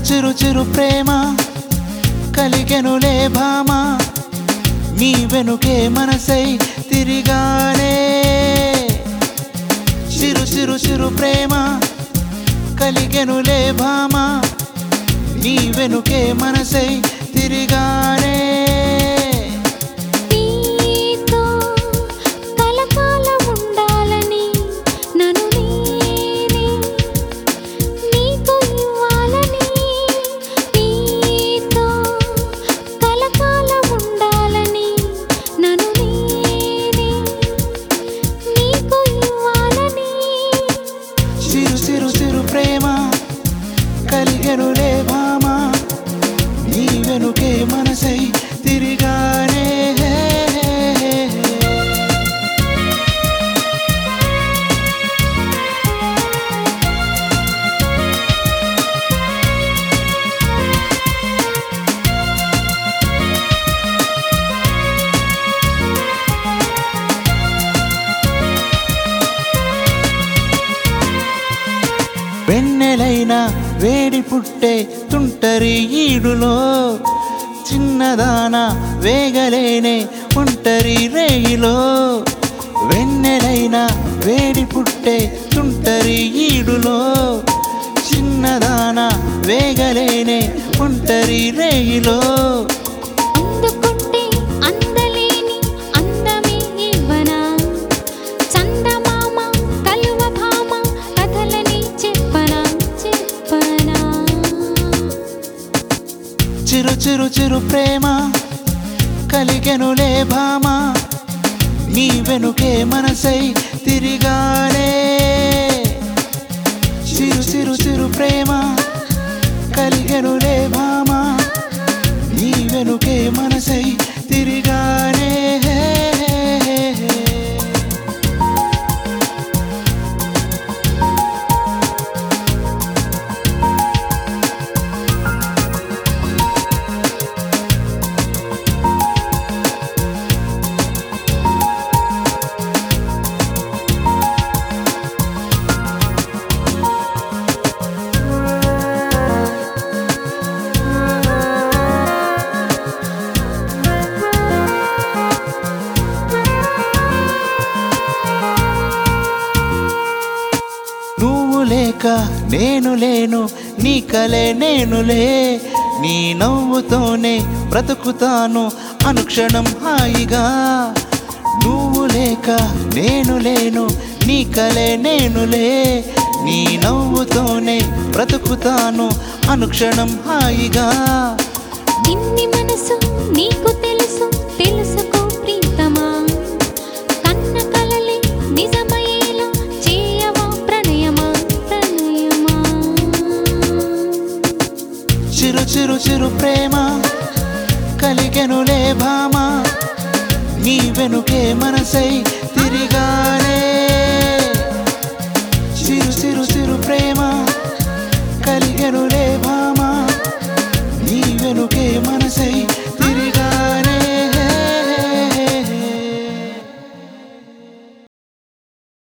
చిరు చిరు ప్రేమ కలిగెనులే భామ నీ వెనుకే మనసై తిరిగానే చిరు చిరు చిరు ప్రేమ కలిగెనులే భామ నీ వెనుకే మనసై తిరిగానే నీతో కలకాలం ఉండాలని నన్ను నేనే నీకు ఇవ్వాలని నీతో కలకాలం ఉండాలని నన్ను నేనే నీకు ఇవ్వాలని చిరు చిరు చిరు ప్రేమ కలిగెనులే భామ నీ వెనుకే మనసై తిరిగానే వెన్నెలైన వేడి పుట్టే తుంటరి ఈడులో చిన్నదాన వేగలేనే ఒంటరి రేయిలో వెన్నెలైన వేడి పుట్టే తుంటరి ఈడులో చిన్నదాన వేగలేనే ఒంటరి రేయిలో అందుకుంటే అందలేని అందమే ఇవ్వనా చందమామ కలువ భామ కథలని చెప్పనా చెప్పనా చిరు చిరు చిరు ప్రేమ కలిగెనులే భామ నీ వెనుకే మనసై తిరిగానే చిరు చిరు చిరు ప్రేమ కలిగెనులే భామ నీ వెనుకే మనసై తిరిగానే నువ్వు లేక నేను లేను నీ కలే నేనులే నీ నవ్వుతోనే బ్రతుకుతాను అనుక్షణం హాయిగా నువ్వు లేక నేను లేను నీ కలే నేనులే నీ నవ్వుతోనే బ్రతుకుతాను అనుక్షణం హాయిగా నిన్ని మనసు నీకు తెలుసు తెలుసుకో ప్రీతమా కన్న కలలే నిజమయ్యేలా చేయవా ప్రణయమా ప్రణయమా చిరు చిరు చిరు ప్రేమ కలిగెనులే భామ నీ వెనుకే మనసై తిరిగానే